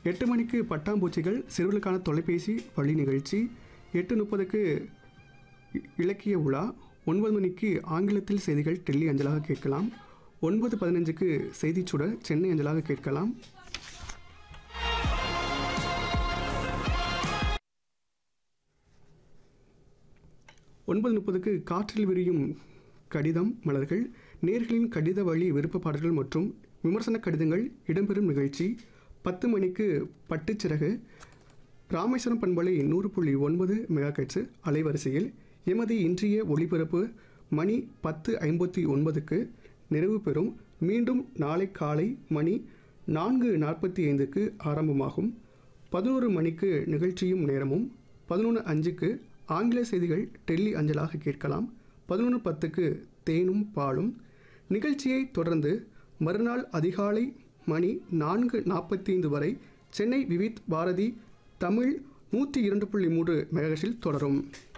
எட்டு மணிக்கு பட்டாம்பூச்சிகள் சிறுவர்களுக்கான தொலைபேசி வழி நிகழ்ச்சி எட்டு முப்பதுக்கு இ- இலக்கிய உலா ஒன்பது மணிக்கு ஆங்கிலத்தில் செய்திகள் டெல்லி அஞ்சலாக கேட்கலாம் ஒன்பது பதினஞ்சுக்கு செய்திச் சுடர் சென்னை அஞ்சலாக கேட்கலாம் ஒன்பது முப்பதுக்கு காற்றில் விரியும் கடிதம் மலர்கள் நேர்களின் கடித வழி விருப்ப பாடல்கள் மற்றும் விமர்சன கடிதங்கள் இடம்பெறும் நிகழ்ச்சி பத்து மணிக்கு பட்டுச்சிறகு ராமேஸ்வரம் பண்பலை நூறு புள்ளி ஒன்பது மெகாகட்ஸு அலைவரிசையில் எமது இன்றைய ஒளிபரப்பு மணி பத்து ஐம்பத்தி ஒன்பதுக்கு நிறைவு பெறும் மீண்டும் நாளை காலை மணி நான்கு நாற்பத்தி ஐந்துக்கு ஆரம்பமாகும் பதினோரு மணிக்கு நிகழ்ச்சியும் நேரமும் பதினொன்று அஞ்சுக்கு ஆங்கில செய்திகள் டெல்லி அஞ்சலாக கேட்கலாம் பதினொன்று பத்துக்கு தேனும் பாலும் நிகழ்ச்சியை தொடர்ந்து மறுநாள் அதிகாலை மணி நான்கு நாற்பத்தி ஐந்து வரை சென்னை விவித் பாரதி தமிழ் நூற்றி இரண்டு புள்ளி மூன்று மெகசில் தொடரும்